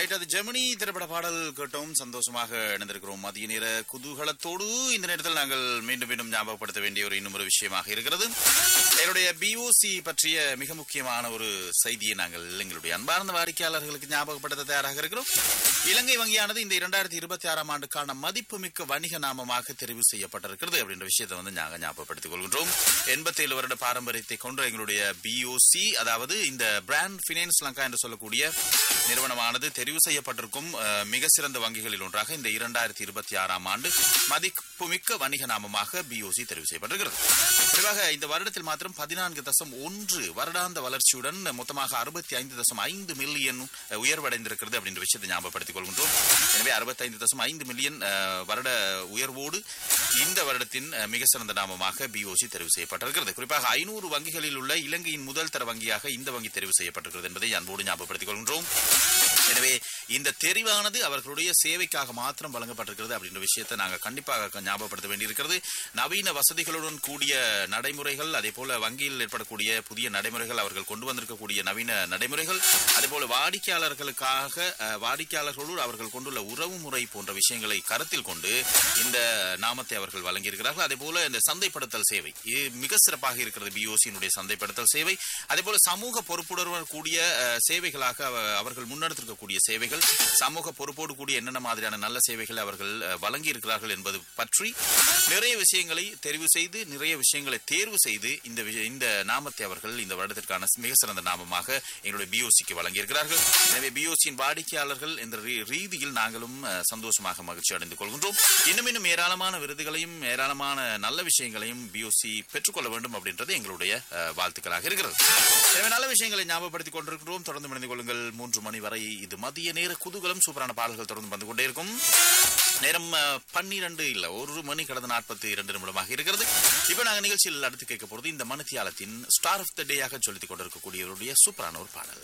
right அது ஜெமினி திரைப்பட பாடல் கேட்டோம் சந்தோஷமாக இணைந்திருக்கிறோம் மதிய நேர குதூகலத்தோடு இந்த நேரத்தில் நாங்கள் மீண்டும் மீண்டும் ஞாபகப்படுத்த வேண்டிய ஒரு இன்னும் ஒரு விஷயமாக இருக்கிறது என்னுடைய பிஓசி பற்றிய மிக முக்கியமான ஒரு செய்தியை நாங்கள் எங்களுடைய அன்பார்ந்த வாடிக்கையாளர்களுக்கு ஞாபகப்படுத்த தயாராக இருக்கிறோம் இலங்கை வங்கியானது இந்த இரண்டாயிரத்தி இருபத்தி ஆறாம் ஆண்டுக்கான மதிப்புமிக்க வணிக நாமமாக தெரிவு செய்யப்பட்டிருக்கிறது அப்படின்ற விஷயத்தை வந்து நாங்கள் ஞாபகப்படுத்திக் கொள்கின்றோம் எண்பத்தி ஏழு வருட பாரம்பரியத்தை கொண்ட எங்களுடைய பிஓசி அதாவது இந்த பிராண்ட் பினான்ஸ் லங்கா என்று சொல்லக்கூடிய நிறுவனமானது தெரிவு செய்யப்பட்டிருக்கும் அஹ், மிக சிறந்த வங்கிகளில் ஒன்றாக இந்த இரண்டாயிரத்தி இருபத்தி ஆறாம் ஆண்டு மதிப்புமிக்க வணிக நாமமாக பிஓசி தெரிவு செய்யப்பட்டிருக்கிறது குறிப்பாக இந்த வருடத்தில் மாத்திரம் பதினான்கு தசம் ஒன்று வருடாந்த வளர்ச்சியுடன் மொத்தமாக அறுபத்தி ஐந்து தசம் ஐந்து மில்லியன் அஹ், உயர்வடைந்திருக்கிறது அப்படின்ற விஷயத்தை ஞாபகப்படுத்திக் கொள்கின்றோம் எனவே அறுபத்தைந்து தசம் ஐந்து மில்லியன் அஹ், வருட உயர்வோடு இந்த வருடத்தின் அஹ், மிக சிறந்த நாமமாக பிஓசி தெரிவு செய்யப்பட்டிருக்கிறது குறிப்பாக ஐநூறு வங்கிகளில் உள்ள இலங்கையின் முதல் தர வங்கியாக இந்த வங்கி தெரிவு செய்யப்பட்டிருக்கிறது என்பதை அன்போடு ஞாபகப்படுத்திக் கொள்கின்றோம் எனவே இந்த தெரிவானது அவர்களுடைய சேவைக்காக மாத்திரம் வழங்கப்பட்டிருக்கிறது அப்படின்ற விஷயத்தை நாங்கள் கண்டிப்பாக ஞாபகப்படுத்த வேண்டியிருக்கிறது நவீன வசதிகளுடன் கூடிய நடைமுறைகள் அதே போல வங்கியில் ஏற்படக்கூடிய புதிய நடைமுறைகள் அவர்கள் கொண்டு வந்திருக்கக்கூடிய நவீன நடைமுறைகள் அதே போல வாடிக்கையாளர்களுக்காக அஹ், வாடிக்கையாளர்களோடு அவர்கள் கொண்டுள்ள உறவு முறை போன்ற விஷயங்களை கருத்தில் கொண்டு இந்த நாமத்தை அவர்கள் வழங்கியிருக்கிறார்கள் அதே போல இந்த சந்தைப்படுத்தல் சேவை இது மிக சிறப்பாக இருக்கிறது பிஓசியினுடைய சந்தைப்படுத்தல் சேவை அதே போல சமூக பொறுப்புடன் கூடிய அஹ், சேவைகளாக அவ- அவர்கள் முன்னெடுத்திருக்கக்கூடிய சேவைகள் சமூக பொறுப்போடு கூடிய என்னென்ன மாதிரியான நல்ல சேவைகளை அவர்கள் அஹ், வழங்கி இருக்கிறார்கள் என்பது பற்றி நிறைய விஷயங்களை தெரிவு செய்து நிறைய விஷயங்களை தேர்வு செய்து இந்த விஷ- இந்த நாமத்தை அவர்கள் இந்த வருடத்திற்கான மிக சிறந்த நாமமாக எங்களுடைய பிஓசிக்கு வழங்கியிருக்கிறார்கள் எனவே பிஓசியின் வாடிக்கையாளர்கள் என்ற ரீ- ரீதியில் நாங்களும் அஹ், சந்தோஷமாக மகிழ்ச்சி அடைந்து கொள்கின்றோம் இன்னும் இன்னும் ஏராளமான விருதுகளையும் ஏராளமான நல்ல விஷயங்களையும் பிஓசி பெற்றுக்கொள்ள வேண்டும் அப்படின்றது எங்களுடைய அஹ், வாழ்த்துக்களாக இருக்கிறது எனவே நல்ல விஷயங்களை ஞாபகப்படுத்திக் கொண்டிருக்கிறோம் தொடர்ந்து இணைந்து கொள்ளுங்கள் மூன்று மணி வரை இது மதிய நேர குதூகலம் சூப்பரான பாடல்கள் தொடர்ந்து வந்து கொண்டே இருக்கும் நேரம் அஹ், பன்னிரண்டு இல்ல ஒரு மணி கடந்த நாற்பத்தி இரண்டு நிமிடமாக இருக்கிறது இப்ப நாங்க நிகழ்ச்சியில் அடுத்து கேட்க போறது இந்த மணித்தியாலத்தின் ஸ்டார் ஆஃப் த டேயாக சொல்லிக் கொண்டிருக்கக்கூடியவருடைய சூப்பரான ஒரு பாடல்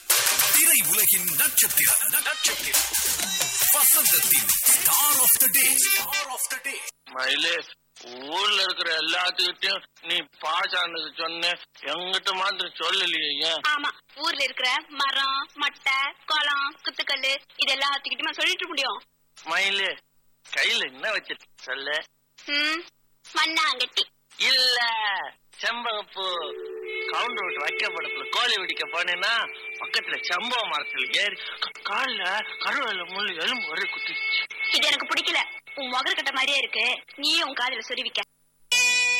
திரை உலகின் நட்சத்திரம் நட்சத்திரம் வசந்தத்தின் star of the day star of the day மயிலே ஊர்ல இருக்கிற எல்லாத்துக்கிட்டையும் நீ பாஸ் ஆனது சொன்ன எங்கிட்ட மாத்திரம் சொல்லலையே ஏன் ஆமா ஊர்ல இருக்கிற மரம் மட்டை குளம் குத்துக்கல்லு இது எல்லாத்துக்கிட்டுமா சொல்லிட்டு முடியும் மயிலே கையில என்ன வச்சிட்டு சொல்ல ம் மண்ணாங்கட்டி இல்ல செம்பகப்பூ கவுண்டர் விட்டு வைக்க படத்துல கோழி வெடிக்க போனேன்னா பக்கத்துல செம்பக மரத்துல ஏறி க- கால்ல கருவேல முள்ளு எலும்பு வரை குத்திச்சு இது எனக்கு பிடிக்கல உன் முகர் கட்ட மாதிரியே இருக்கு நீயே உன் காதுல சொருவிக்க